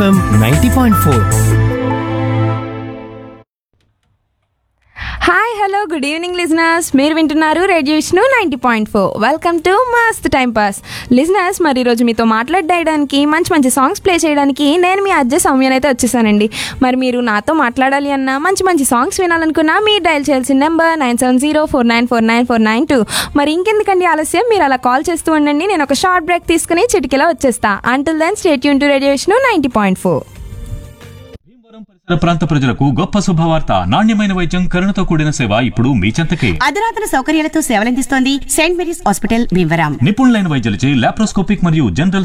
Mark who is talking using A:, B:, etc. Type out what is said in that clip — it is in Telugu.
A: FM ninety point four
B: hi hello good evening listeners మీరు వింటున్నారు radio Vishnu ninety point four welcome to Mast time pass listeners మరి ఈరోజు మీతో మాట్లాడడానికి మంచి మంచి సాంగ్స్ ప్లే చేయడానికి నేను మీ అజ్జ సౌమ్యనైతే వచ్చేసానండి మరి మీరు నాతో మాట్లాడాలి అన్న మంచి మంచి సాంగ్స్ వినాలనుకున్నా మీరు డయల్ చేయాల్సిన number nine seven zero four nine four nine four nine two మరి ఇంకెందుకండి ఆలస్యం మీరు అలా కాల్ చేస్తూ ఉండండి నేను ఒక షార్ట్ బ్రేక్ తీసుకుని చిటికెలా వచ్చేస్తా అంటిల్ దెన్ స్టేట్ యూన్ to radio Vishnu ninety point four
C: పరిసర ప్రాంత ప్రజలకు గొప్ప శుభవార్త నాణ్యమైన వైద్యం కరుణతో కూడిన సేవ ఇప్పుడు మీ చెంతకే
D: అధునాతన సౌకర్యాలతో సేవలందిస్తోంది సెయింట్ మేరీస్ హాస్పిటల్ భీమవరం
C: నిపుణులైన వైద్యులచే లాప్రోస్కోపిక్ మరియు జనరల్